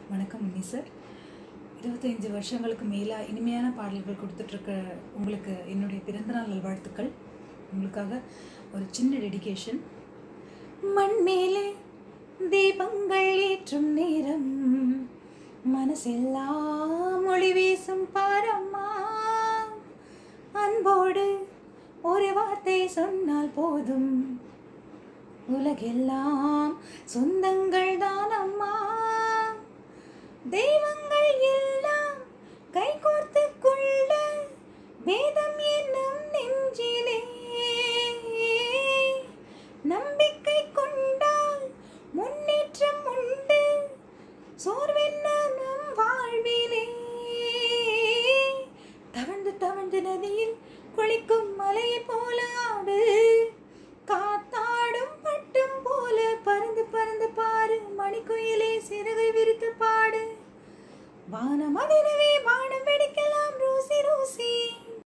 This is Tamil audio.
வணக்கம் உன்னி சார் இருபத்தஞ்சி வருஷங்களுக்கு மேலாக இனிமையான பாடல்கள் கொடுத்துட்ருக்க உங்களுக்கு என்னுடைய பிறந்தநாள் நல்வாழ்த்துக்கள் உங்களுக்காக ஒரு சின்ன டெடிகேஷன் மண் மேலே தீபங்கள் ஏற்றும் நேரம் மனசெல்லாம் மொழி வீசும் பாரம்மா அன்போடு ஒரு வார்த்தை சொன்னால் போதும் உலகெல்லாம் சொந்தங்கள் தான் அம்மா தெய்வங்கள் எல்லாம் கைகோர்த்து கொள்ள வேதம் என்னும் நெஞ்சிலே நம்பிக்கை கொண்டால் முன்னேற்றம் உண்டு சோர்வென்ன நம் வாழ்விலே தவழ்ந்து தவழ்ந்து நதியில் குளிக்கும் மலையை போல ஆடு காத்தாடும் பட்டம் போல பறந்து பறந்து பாரு மணிக்குயிலே சிறகை விரித்து பாடு வானம் அதினவே வானம்